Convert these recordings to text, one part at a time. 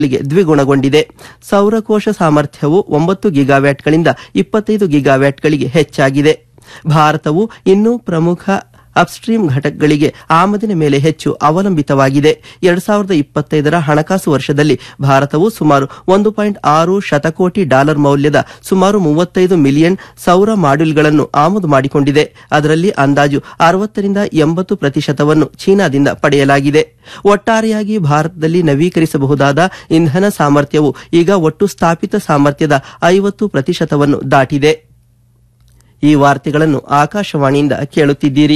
ಗೆ ದ್ವಿಗುಣಗೊಂಡಿದೆ ಸೌರಕೋಶ ಸಾಮರ್ಥ್ಯವು ಒಂಬತ್ತು ಗಿಗಾವ್ಯಾಟ್ಗಳಿಂದ ಇಪ್ಪತ್ತೈದು ಗಿಗಾವ್ಯಾಟ್ಗಳಿಗೆ ಹೆಚ್ಚಾಗಿದೆ ಭಾರತವು ಇನ್ನೂ ಪ್ರಮುಖ ಅಪ್ಸ್ಟ್ರೀಮ್ ಘಟಕಗಳಿಗೆ ಆಮದಿನ ಮೇಲೆ ಹೆಚ್ಚು ಅವಲಂಬಿತವಾಗಿದೆ ಎರಡ್ ಸಾವಿರದ ಇಪ್ಪತ್ತೈದರ ಹಣಕಾಸು ವರ್ಷದಲ್ಲಿ ಭಾರತವು ಸುಮಾರು ಒಂದು ಪಾಯಿಂಟ್ ಆರು ಶತಕೋಟಿ ಡಾಲರ್ ಮೌಲ್ಯದ ಸುಮಾರು ಮೂವತ್ತೈದು ಮಿಲಿಯನ್ ಸೌರ ಮಾಡ್ಯೂಲ್ಗಳನ್ನು ಆಮದು ಮಾಡಿಕೊಂಡಿದೆ ಅದರಲ್ಲಿ ಅಂದಾಜು ಅರವತ್ತರಿಂದ ಎಂಬತ್ತು ಪ್ರತಿಶತವನ್ನು ಚೀನಾದಿಂದ ಪಡೆಯಲಾಗಿದೆ ಒಟ್ಟಾರೆಯಾಗಿ ಭಾರತದಲ್ಲಿ ನವೀಕರಿಸಬಹುದಾದ ಇಂಧನ ಸಾಮರ್ಥ್ಯವು ಈಗ ಒಟ್ಟು ಸ್ಥಾಪಿತ ಸಾಮರ್ಥ್ಯದ ಐವತ್ತು ಪ್ರತಿಶತವನ್ನು ದಾಟಿದೆ ಈ ವಾರ್ತೆಗಳನ್ನು ಆಕಾಶವಾಣಿಯಿಂದ ಕೇಳುತ್ತಿದ್ದೀರಿ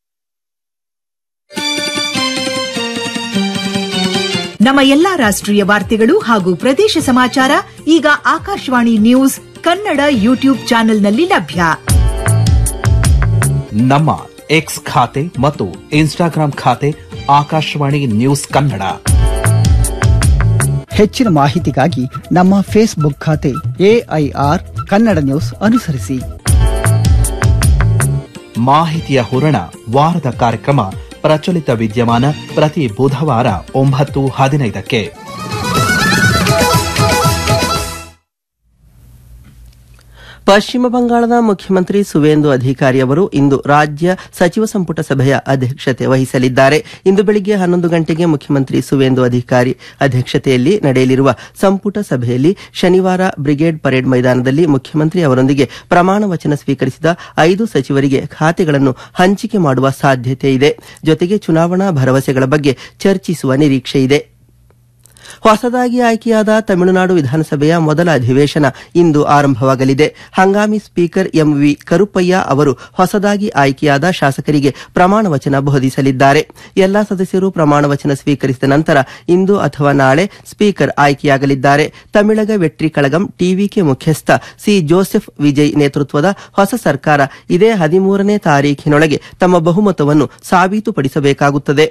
ನಮ್ಮ ಎಲ್ಲಾ ರಾಷ್ಟ್ರೀಯ ವಾರ್ತೆಗಳು ಹಾಗೂ ಪ್ರದೇಶ ಸಮಾಚಾರ ಈಗ ಆಕಾಶವಾಣಿ ನ್ಯೂಸ್ ಕನ್ನಡ ಯೂಟ್ಯೂಬ್ ಚಾನೆಲ್ನಲ್ಲಿ ಲಭ್ಯ ನಮ್ಮ ಎಕ್ಸ್ ಖಾತೆ ಮತ್ತು ಇನ್ಸ್ಟಾಗ್ರಾಂ ಖಾತೆ ಆಕಾಶವಾಣಿ ನ್ಯೂಸ್ ಕನ್ನಡ ಹೆಚ್ಚಿನ ಮಾಹಿತಿಗಾಗಿ ನಮ್ಮ ಫೇಸ್ಬುಕ್ ಖಾತೆ ಎಐಆರ್ ಕನ್ನಡ ನ್ಯೂಸ್ ಅನುಸರಿಸಿ ಮಾಹಿತಿಯ ಹೂರಣ ವಾರದ ಕಾರ್ಯಕ್ರಮ ಪ್ರಚಲಿತ ವಿದ್ಯಮಾನ ಪ್ರತಿ ಬುಧವಾರ ಒಂಬತ್ತು ಹದಿನೈದಕ್ಕೆ ಪಶ್ಚಿಮ ಬಂಗಾಳದ ಮುಖ್ಯಮಂತ್ರಿ ಸುವೇಂದು ಅಧಿಕಾರಿ ಅವರು ಇಂದು ರಾಜ್ಯ ಸಚಿವ ಸಂಪುಟ ಸಭೆಯ ಅಧ್ಯಕ್ಷತೆ ವಹಿಸಲಿದ್ದಾರೆ ಇಂದು ಬೆಳಿಗ್ಗೆ ಹನ್ನೊಂದು ಗಂಟೆಗೆ ಮುಖ್ಯಮಂತ್ರಿ ಸುವೇಂದು ಅಧಿಕಾರಿ ಅಧ್ಯಕ್ಷತೆಯಲ್ಲಿ ನಡೆಯಲಿರುವ ಸಂಪುಟ ಸಭೆಯಲ್ಲಿ ಶನಿವಾರ ಬ್ರಿಗೇಡ್ ಪರೇಡ್ ಮೈದಾನದಲ್ಲಿ ಮುಖ್ಯಮಂತ್ರಿ ಅವರೊಂದಿಗೆ ಪ್ರಮಾಣ ವಚನ ಸ್ವೀಕರಿಸಿದ ಐದು ಸಚಿವರಿಗೆ ಖಾತೆಗಳನ್ನು ಹಂಚಿಕೆ ಮಾಡುವ ಸಾಧ್ಯತೆ ಇದೆ ಜೊತೆಗೆ ಚುನಾವಣಾ ಭರವಸೆಗಳ ಬಗ್ಗೆ ಚರ್ಚಿಸುವ ನಿರೀಕ್ಷೆ ಇದೆ ಹೊಸದಾಗಿ ಆಯ್ಕೆಯಾದ ತಮಿಳುನಾಡು ವಿಧಾನಸಭೆಯ ಮೊದಲ ಅಧಿವೇಶನ ಇಂದು ಆರಂಭವಾಗಲಿದೆ ಹಂಗಾಮಿ ಸ್ಪೀಕರ್ ಎಂವಿ ಕರುಪ್ಪಯ್ಯ ಅವರು ಹೊಸದಾಗಿ ಆಯ್ಕೆಯಾದ ಶಾಸಕರಿಗೆ ಪ್ರಮಾಣ ವಚನ ಬೋಧಿಸಲಿದ್ದಾರೆ ಎಲ್ಲಾ ಸದಸ್ಯರು ಪ್ರಮಾಣ ವಚನ ಸ್ವೀಕರಿಸಿದ ನಂತರ ಇಂದು ಅಥವಾ ನಾಳೆ ಸ್ಪೀಕರ್ ಆಯ್ಕೆಯಾಗಲಿದ್ದಾರೆ ತಮಿಳಗ ವೆಟ್ರಿ ಕಳಗಂ ಟಿವಿಕೆ ಮುಖ್ಯಸ್ಥ ಸಿ ಜೋಸೆಫ್ ವಿಜಯ್ ನೇತೃತ್ವದ ಹೊಸ ಸರ್ಕಾರ ಇದೇ ಹದಿಮೂರನೇ ತಾರೀಖಿನೊಳಗೆ ತಮ್ಮ ಬಹುಮತವನ್ನು ಸಾಬೀತುಪಡಿಸಬೇಕಾಗುತ್ತದೆ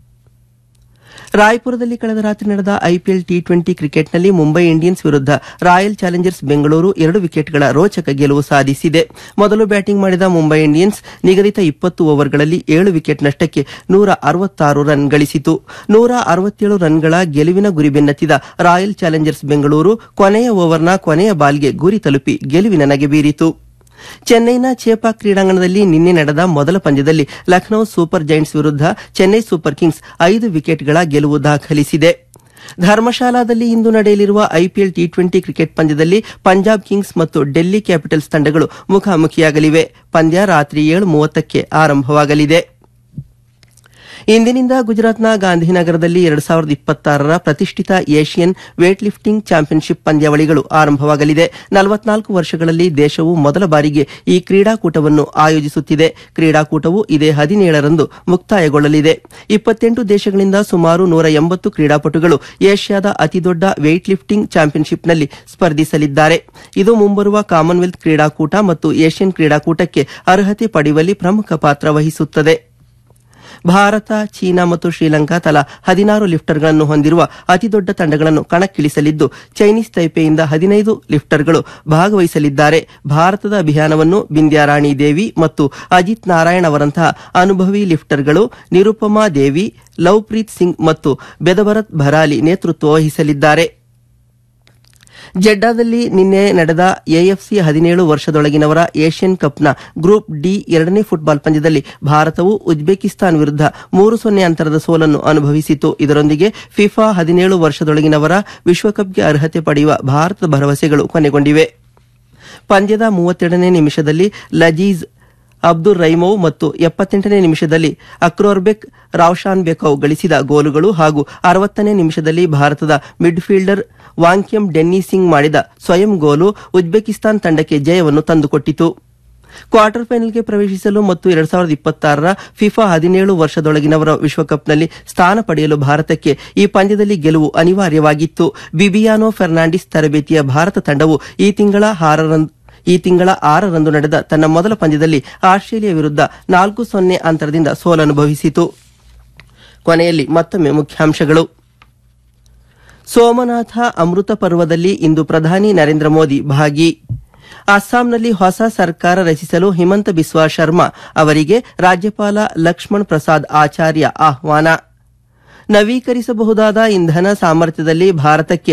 ರಾಯ್ಪುರದಲ್ಲಿ ಕಳೆದ ರಾತ್ರಿ ನಡೆದ ಐಪಿಎಲ್ ಟಿ ಟ್ವೆಂಟಿ ಕ್ರಿಕೆಟ್ನಲ್ಲಿ ಮುಂಬೈ ಇಂಡಿಯನ್ಸ್ ವಿರುದ್ಧ ರಾಯಲ್ ಚಾಲೆಂಜರ್ಸ್ ಬೆಂಗಳೂರು ಎರಡು ವಿಕೆಟ್ಗಳ ರೋಚಕ ಗೆಲುವು ಸಾಧಿಸಿದೆ ಮೊದಲು ಬ್ಯಾಟಿಂಗ್ ಮಾಡಿದ ಮುಂಬೈ ಇಂಡಿಯನ್ಸ್ ನಿಗದಿತ ಇಪ್ಪತ್ತು ಓವರ್ಗಳಲ್ಲಿ ಏಳು ವಿಕೆಟ್ ನಷ್ಟಕ್ಕೆ ನೂರ ಅರವತ್ತಾರು ರನ್ ಗಳಿಸಿತು ನೂರ ಅರವತ್ತೇಳು ರನ್ಗಳ ಗೆಲುವಿನ ಗುರಿ ಬೆನ್ನತ್ತಿದ ರಾಯಲ್ ಚಾಲೆಂಜರ್ಸ್ ಬೆಂಗಳೂರು ಕೊನೆಯ ಓವರ್ನ ಕೊನೆಯ ಬಾಲ್ಗೆ ಗುರಿ ತಲುಪಿ ಗೆಲುವಿನ ನಗೆ ಬೀರಿತು ಚೆನ್ನೈನ ಚೇಪಾಕ್ ಕ್ರೀಡಾಂಗಣದಲ್ಲಿ ನಿನ್ನೆ ನಡೆದ ಮೊದಲ ಪಂದ್ಯದಲ್ಲಿ ಲಖನೌ ಸೂಪರ್ ಜೈಂಟ್ಸ್ ವಿರುದ್ಧ ಚೆನ್ನೈ ಸೂಪರ್ ಕಿಂಗ್ಸ್ ಐದು ವಿಕೆಟ್ಗಳ ಗೆಲುವು ದಾಖಲಿಸಿದೆ ಧರ್ಮಶಾಲಾದಲ್ಲಿ ಇಂದು ನಡೆಯಲಿರುವ ಐಪಿಎಲ್ ಟಿ ಟ್ವೆಂಟಿ ಕ್ರಿಕೆಟ್ ಪಂದ್ಯದಲ್ಲಿ ಪಂಜಾಬ್ ಕಿಂಗ್ಸ್ ಮತ್ತು ಡೆಲ್ಲಿ ಕ್ಯಾಪಿಟಲ್ಸ್ ತಂಡಗಳು ಮುಖಾಮುಖಿಯಾಗಲಿವೆ ಪಂದ್ಯ ರಾತ್ರಿ ಏಳು ಮೂವತ್ತಕ್ಕೆ ಆರಂಭವಾಗಲಿದೆ ಇಂದಿನಿಂದ ಗುಜರಾತ್ನ ಗಾಂಧಿನಗರದಲ್ಲಿ ಎರಡು ಸಾವಿರದ ಇಪ್ಪತ್ತಾರರ ಪ್ರತಿಷ್ಠಿತ ಏಷ್ಯನ್ ವೇಟ್ ಲಿಫ್ಟಿಂಗ್ ಚಾಂಪಿಯನ್ಶಿಪ್ ಪಂದ್ಯಾವಳಿಗಳು ಆರಂಭವಾಗಲಿದೆ ನಲವತ್ನಾಲ್ಕು ವರ್ಷಗಳಲ್ಲಿ ದೇಶವು ಮೊದಲ ಬಾರಿಗೆ ಈ ಕ್ರೀಡಾಕೂಟವನ್ನು ಆಯೋಜಿಸುತ್ತಿದೆ ಕ್ರೀಡಾಕೂಟವು ಇದೇ ಹದಿನೇಳರಂದು ಮುಕ್ತಾಯಗೊಳ್ಳಲಿದೆ ಇಪ್ಪತ್ತೆಂಟು ದೇಶಗಳಿಂದ ಸುಮಾರು ನೂರ ಎಂಬತ್ತು ಕ್ರೀಡಾಪಟುಗಳು ಏಷ್ಯಾದ ಅತಿದೊಡ್ಡ ವೇಟ್ ಲಿಫ್ಟಿಂಗ್ ಚಾಂಪಿಯನ್ಶಿಪ್ನಲ್ಲಿ ಸ್ಪರ್ಧಿಸಲಿದ್ದಾರೆ ಇದು ಮುಂಬರುವ ಕಾಮನ್ವೆಲ್ತ್ ಕ್ರೀಡಾಕೂಟ ಮತ್ತು ಏಷ್ಯನ್ ಕ್ರೀಡಾಕೂಟಕ್ಕೆ ಅರ್ಹತೆ ಪಡೆಯುವಲ್ಲಿ ಪ್ರಮುಖ ಪಾತ್ರ ವಹಿಸುತ್ತದೆ ಭಾರತ ಚೀನಾ ಮತ್ತು ಶ್ರೀಲಂಕಾ ತಲಾ ಹದಿನಾರು ಲಿಫ್ಟರ್ಗಳನ್ನು ಹೊಂದಿರುವ ಅತಿದೊಡ್ಡ ತಂಡಗಳನ್ನು ಕಣಕ್ಕಿಳಿಸಲಿದ್ದು ಚೈನೀಸ್ ತೈಪೆಯಿಂದ ಹದಿನೈದು ಲಿಫ್ಟರ್ಗಳು ಭಾಗವಹಿಸಲಿದ್ದಾರೆ ಭಾರತದ ಅಭಿಯಾನವನ್ನು ಬಿಂದ್ಯಾರಾಣಿ ದೇವಿ ಮತ್ತು ಅಜಿತ್ ನಾರಾಯಣ್ ಅವರಂತಹ ಅನುಭವಿ ಲಿಫ್ಟರ್ಗಳು ನಿರುಪಮಾ ದೇವಿ ಲವ್ಪ್ರೀತ್ ಸಿಂಗ್ ಮತ್ತು ಬೆದಭರತ್ ಭರಾಲಿ ನೇತೃತ್ವ ವಹಿಸಲಿದ್ದಾರೆ ಜೆಡ್ಡಾದಲ್ಲಿ ನಿನ್ನೆ ನಡೆದ ಎಎಫ್ಸಿ ಹದಿನೇಳು ವರ್ಷದೊಳಗಿನವರ ಏಷ್ಯನ್ ಕಪ್ನ ಗ್ರೂಪ್ ಡಿ ಎರಡನೇ ಫುಟ್ಬಾಲ್ ಪಂದ್ಯದಲ್ಲಿ ಭಾರತವು ಉಜ್ಬೇಕಿಸ್ತಾನ್ ವಿರುದ್ಧ ಮೂರು ಸೊನ್ನೆ ಅಂತರದ ಸೋಲನ್ನು ಅನುಭವಿಸಿತು ಇದರೊಂದಿಗೆ ಫಿಫಾ ಹದಿನೇಳು ವರ್ಷದೊಳಗಿನವರ ವಿಶ್ವಕಪ್ಗೆ ಅರ್ಹತೆ ಪಡೆಯುವ ಭಾರತದ ಭರವಸೆಗಳು ಕೊನೆಗೊಂಡಿವೆ ಪಂದ್ಯದ ಮೂವತ್ತೆರಡನೇ ನಿಮಿಷದಲ್ಲಿ ಲಜೀಜ್ ಅಬ್ದುಲ್ ರೈಮೋವ್ ಮತ್ತು ಎಪ್ಪತ್ತೆಂಟನೇ ನಿಮಿಷದಲ್ಲಿ ಅಕ್ರೋರ್ಬೆಕ್ ರಾವ್ಶಾನ್ ಬೆಕೌ ಗಳಿಸಿದ ಗೋಲುಗಳು ಹಾಗೂ ಅರವತ್ತನೇ ನಿಮಿಷದಲ್ಲಿ ಭಾರತದ ಮಿಡ್ಫೀಲ್ಡರ್ ವಾಂಕ್ಯಂ ಡೆನ್ನಿ ಸಿಂಗ್ ಮಾಡಿದ ಸ್ವಯಂ ಗೋಲು ಉಜ್ಬೇಕಿಸ್ತಾನ್ ತಂಡಕ್ಕೆ ಜಯವನ್ನು ತಂದುಕೊಟ್ಟಿತು ಕ್ವಾರ್ಟರ್ ಫೈನಲ್ಗೆ ಪ್ರವೇಶಿಸಲು ಮತ್ತು ಎರಡ್ ಸಾವಿರದ ಇಪ್ಪತ್ತಾರರ ಫಿಫಾ ಹದಿನೇಳು ವರ್ಷದೊಳಗಿನವರ ವಿಶ್ವಕಪ್ನಲ್ಲಿ ಸ್ಥಾನ ಪಡೆಯಲು ಭಾರತಕ್ಕೆ ಈ ಪಂದ್ಯದಲ್ಲಿ ಗೆಲುವು ಅನಿವಾರ್ಯವಾಗಿತ್ತು ಬಿಬಿಯಾನೋ ಫೆರ್ನಾಂಡಿಸ್ ತರಬೇತಿಯ ಭಾರತ ತಂಡವು ಈ ತಿಂಗಳ ಆರರಂದು ಈ ತಿಂಗಳ ಆರರಂದು ನಡೆದ ತನ್ನ ಮೊದಲ ಪಂದ್ಯದಲ್ಲಿ ಆಸ್ಟ್ರೇಲಿಯಾ ವಿರುದ್ಧ ನಾಲ್ಕು ಸೊನ್ನೆ ಅಂತರದಿಂದ ಸೋಲನುಭವಿಸಿತು ಕೊನೆಯಲ್ಲಿ ಮತ್ತೊಮ್ಮೆ ಮುಖ್ಯಾಂಶಗಳು ಸೋಮನಾಥ ಅಮೃತ ಪರ್ವದಲ್ಲಿ ಇಂದು ಪ್ರಧಾನಿ ನರೇಂದ್ರ ಮೋದಿ ಭಾಗಿ ಅಸ್ಸಾಂನಲ್ಲಿ ಹೊಸ ಸರ್ಕಾರ ರಚಿಸಲು ಹಿಮಂತ ಬಿಸ್ವಾ ಶರ್ಮಾ ಅವರಿಗೆ ರಾಜ್ಯಪಾಲ ಲಕ್ಷ್ಮಣ್ ಪ್ರಸಾದ್ ಆಚಾರ್ಯ ಆಹ್ವಾನ ನವೀಕರಿಸಬಹುದಾದ ಇಂಧನ ಸಾಮರ್ಥ್ಯದಲ್ಲಿ ಭಾರತಕ್ಕೆ